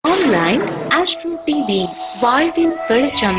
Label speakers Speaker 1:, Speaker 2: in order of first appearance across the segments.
Speaker 1: online astro TV வாழ்வின் வெளிச்சம்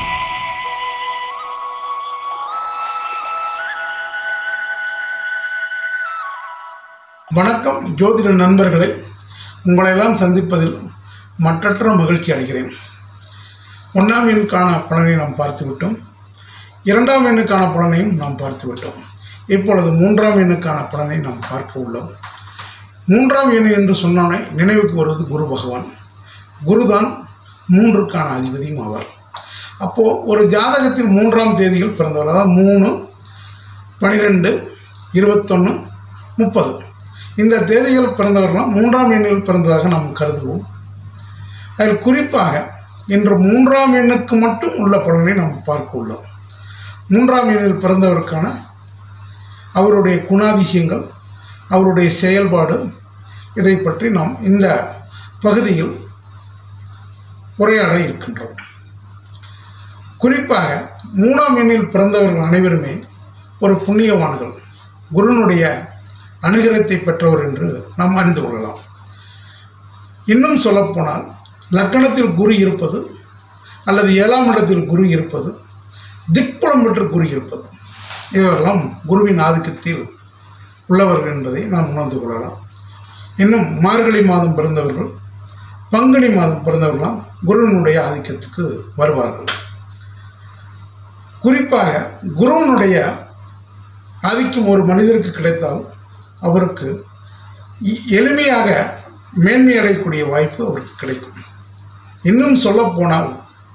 Speaker 2: வணக்கம் ஜோதிட நண்பர்களே உங்களையெல்லாம் சந்திப்பதில் மற்றற்ற மகிழ்ச்சி அடைகிறேன் ஒன்றாம் எண்ணுக்கான பலனை நாம் பார்த்துவிட்டோம் இரண்டாம் எண்ணுக்கான பலனையும் நாம் பார்த்துவிட்டோம் இப்பொழுது மூன்றாம் எண்ணுக்கான பலனை நாம் பார்க்க உள்ளோம் மூன்றாம் எண் என்று சொன்னாலே நினைவுக்கு வருவது குரு பகவான் குருதான் மூன்றுக்கான அதிபதியும் ஆவார் அப்போது ஒரு ஜாதகத்தில் மூன்றாம் தேதியில் பிறந்தவர் அதாவது மூணு பனிரெண்டு இருபத்தொன்று முப்பது இந்த தேதியில் பிறந்தவர்களாம் மூன்றாம் எண்ணில் பிறந்ததாக நாம் கருதுவோம் அதில் குறிப்பாக இன்று மூன்றாம் எண்ணுக்கு மட்டும் உள்ள பலனை நாம் பார்க்க உள்ளோம் மூன்றாம் எண்ணில் பிறந்தவருக்கான அவருடைய குணாதிசயங்கள் அவருடைய செயல்பாடு இதை பற்றி நாம் இந்த பகுதியில் உரையாட இருக்கின்றோம் குறிப்பாக மூணாம் எண்ணில் பிறந்தவர்கள் அனைவருமே ஒரு புண்ணியவான்கள் குருனுடைய அனுகிரகத்தை பெற்றவர் என்று நாம் அறிந்து கொள்ளலாம் இன்னும் சொல்லப்போனால் லக்கணத்தில் குரு இருப்பது அல்லது ஏழாம் இடத்தில் குரு இருப்பது திக்புலம் பெற்று குரு இருப்பது இவரெல்லாம் குருவின் ஆதிக்கத்தில் உள்ளவர்கள் என்பதை நாம் உணர்ந்து கொள்ளலாம் இன்னும் மார்கழி மாதம் பிறந்தவர்கள் பங்குனி மாதம் பிறந்தவர்களாம் குருவினுடைய ஆதிக்கத்துக்கு வருவார்கள் குறிப்பாக குருவனுடைய ஆதிக்கம் ஒரு மனிதருக்கு கிடைத்தால் அவருக்கு இ- எளிமையாக மேன்மை அடையக்கூடிய வாய்ப்பு அவருக்கு கிடைக்கும் இன்னும் சொல்லப்போனால்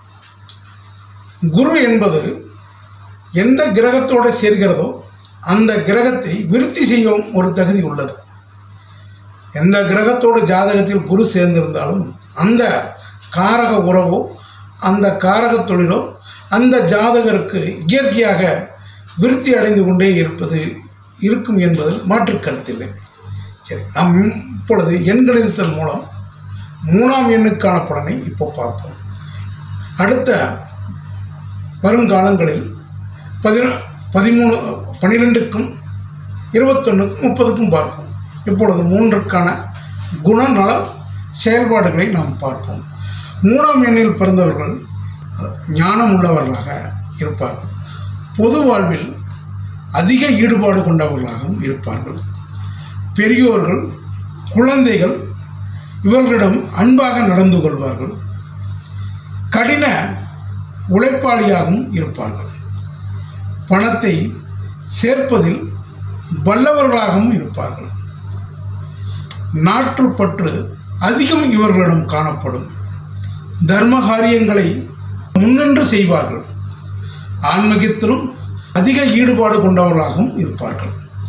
Speaker 2: குரு என்பது எந்த கிரகத்தோடு சேர்கிறதோ அந்த கிரகத்தை விருத்தி செய்யும் ஒரு தகுதி உள்ளது எந்த கிரகத்தோடு ஜாதகத்தில் குரு சேர்ந்திருந்தாலும் அந்த காரக உறவோ அந்த காரக தொழிலோ அந்த ஜாதகருக்கு இயற்கையாக விருத்தி அடைந்து கொண்டே இருப்பது இருக்கும் என்பதில் மாற்று கருத்தில்லை சரி நாம் இப்பொழுது எண்கணிதத்தின் மூலம் மூணாம் எண்ணுக்கான பலனை இப்போ பார்ப்போம் அடுத்த வருங்காலங்களில் பதினொ பதிமூணு பன்னிரெண்டுக்கும் இருபத்தொன்றுக்கும் முப்பதுக்கும் பார்ப்போம் இப்பொழுது மூன்றுக்கான குணநல செயல்பாடுகளை நாம் பார்ப்போம் மூணாம் எண்ணில் பிறந்தவர்கள் ஞானம் உள்ளவர்களாக இருப்பார்கள் பொது வாழ்வில் அதிக ஈடுபாடு கொண்டவர்களாகவும் இருப்பார்கள் பெரியோர்கள் குழந்தைகள் இவர்களிடம் அன்பாக நடந்து கொள்வார்கள் கடின உழைப்பாளியாகவும் இருப்பார்கள் பணத்தை சேர்ப்பதில் வல்லவர்களாகவும் இருப்பார்கள் நாட்டுப்பற்று அதிகம் இவர்களிடம் காணப்படும் தர்ம காரியங்களை முன்னின்று செய்வார்கள் ஆன்மீகத்திலும் அதிக ஈடுபாடு கொண்டவர்களாகவும் இருப்பார்கள்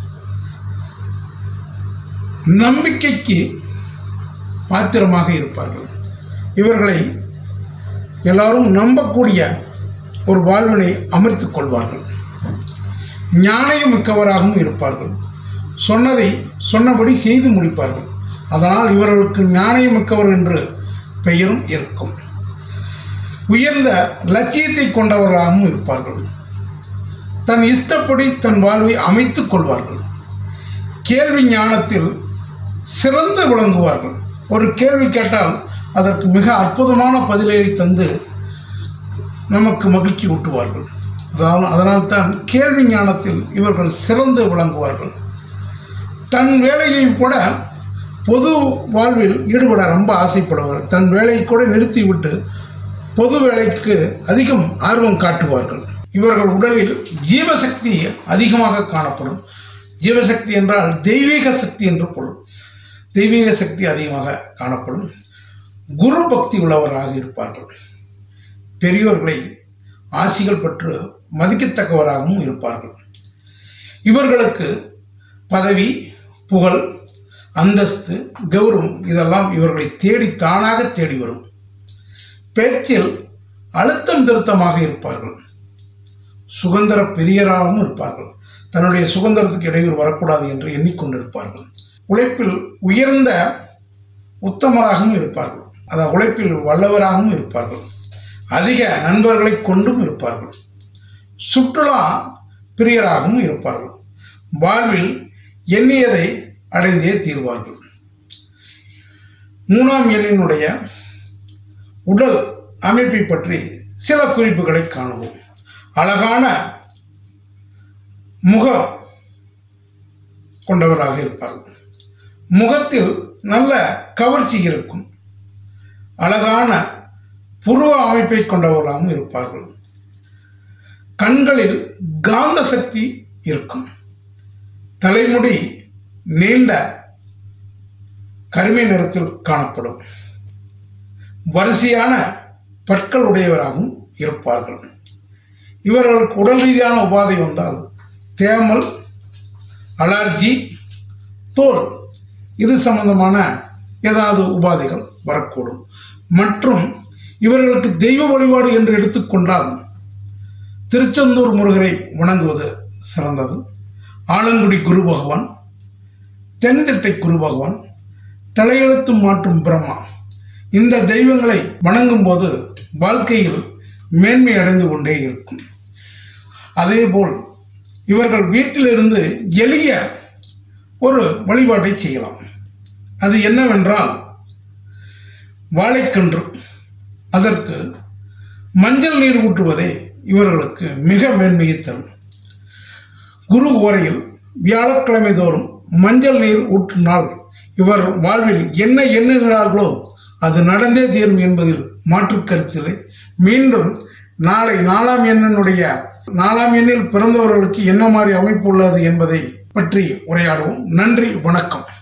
Speaker 2: நம்பிக்கைக்கு பாத்திரமாக இருப்பார்கள் இவர்களை எல்லாரும் நம்பக்கூடிய ஒரு வாழ்வினை அமர்த்திக் கொள்வார்கள் ஞானயம் மிக்கவராகவும் இருப்பார்கள் சொன்னதை சொன்னபடி செய்து முடிப்பார்கள் அதனால் இவர்களுக்கு ஞானயம் மிக்கவர் என்று பெயரும் இருக்கும் உயர்ந்த லட்சியத்தை கொண்டவர்களாகவும் இருப்பார்கள் தன் இஷ்டப்படி தன் வாழ்வை அமைத்துக் கொள்வார்கள் கேள்வி ஞானத்தில் சிறந்து விளங்குவார்கள் ஒரு கேள்வி கேட்டால் அதற்கு மிக அற்புதமான பதிலை தந்து நமக்கு மகிழ்ச்சி ஊட்டுவார்கள் அதாவது அதனால்தான் கேள்வி ஞானத்தில் இவர்கள் சிறந்து விளங்குவார்கள் தன் வேலையை கூட பொது வாழ்வில் ஈடுபட ரொம்ப ஆசைப்படுவார் தன் வேலையை கூட நிறுத்திவிட்டு பொது வேலைக்கு அதிகம் ஆர்வம் காட்டுவார்கள் இவர்கள் உடலில் ஜீவசக்தி அதிகமாக காணப்படும் ஜீவசக்தி என்றால் தெய்வீக சக்தி என்று பொருள் தெய்வீக சக்தி அதிகமாக காணப்படும் குரு பக்தி உள்ளவராக இருப்பார்கள் பெரியோர்களை ஆசிகள் பெற்று மதிக்கத்தக்கவராகவும் இருப்பார்கள் இவர்களுக்கு பதவி புகழ் அந்தஸ்து கௌரவம் இதெல்லாம் இவர்களை தேடி தானாக தேடி வரும் பேச்சில் அழுத்தம் திருத்தமாக இருப்பார்கள் சுதந்திர பிரியராகவும் இருப்பார்கள் தன்னுடைய சுதந்திரத்துக்கு இடையூறு வரக்கூடாது என்று எண்ணிக்கொண்டிருப்பார்கள் உழைப்பில் உயர்ந்த உத்தமராகவும் இருப்பார்கள் அதாவது உழைப்பில் வல்லவராகவும் இருப்பார்கள் அதிக நண்பர்களை கொண்டும் இருப்பார்கள் சுற்றுலா பிரியராகவும் இருப்பார்கள் வாழ்வில் எண்ணியதை அடைந்தே தீர்வார்கள் மூணாம் எண்ணினுடைய உடல் அமைப்பை பற்றி சில குறிப்புகளை காணுவோம் அழகான முகம் கொண்டவராக இருப்பார்கள் முகத்தில் நல்ல கவர்ச்சி இருக்கும் அழகான புருவ அமைப்பை கொண்டவர்களாகவும் இருப்பார்கள் கண்களில் காந்த சக்தி இருக்கும் தலைமுடி நீண்ட கருமை நிறத்தில் காணப்படும் வரிசையான பற்கள் உடையவராகவும் இருப்பார்கள் இவர்களுக்கு உடல் ரீதியான உபாதை வந்தால் தேமல் அலர்ஜி தோல் இது சம்பந்தமான ஏதாவது உபாதைகள் வரக்கூடும் மற்றும் இவர்களுக்கு தெய்வ வழிபாடு என்று எடுத்துக்கொண்டால் திருச்செந்தூர் முருகரை வணங்குவது சிறந்தது ஆலங்குடி குரு பகவான் தென்திட்டை குரு பகவான் தலையெழுத்து மாற்றும் பிரம்மா இந்த தெய்வங்களை வணங்கும் போது வாழ்க்கையில் மேன்மை அடைந்து கொண்டே இருக்கும் அதேபோல் இவர்கள் வீட்டிலிருந்து எளிய ஒரு வழிபாட்டை செய்யலாம் அது என்னவென்றால் வாழைக்கன்று அதற்கு மஞ்சள் நீர் ஊற்றுவதே இவர்களுக்கு மிக மேன்மையை தரும் குரு ஓரையில் வியாழக்கிழமை தோறும் மஞ்சள் நீர் ஊற்றினால் இவர் வாழ்வில் என்ன எண்ணுகிறார்களோ அது நடந்தே தீரும் என்பதில் மாற்று கருத்தில்லை மீண்டும் நாளை நாலாம் எண்ணினுடைய நாலாம் எண்ணில் பிறந்தவர்களுக்கு என்ன மாதிரி அமைப்பு உள்ளது என்பதை பற்றி உரையாடுவோம் நன்றி வணக்கம்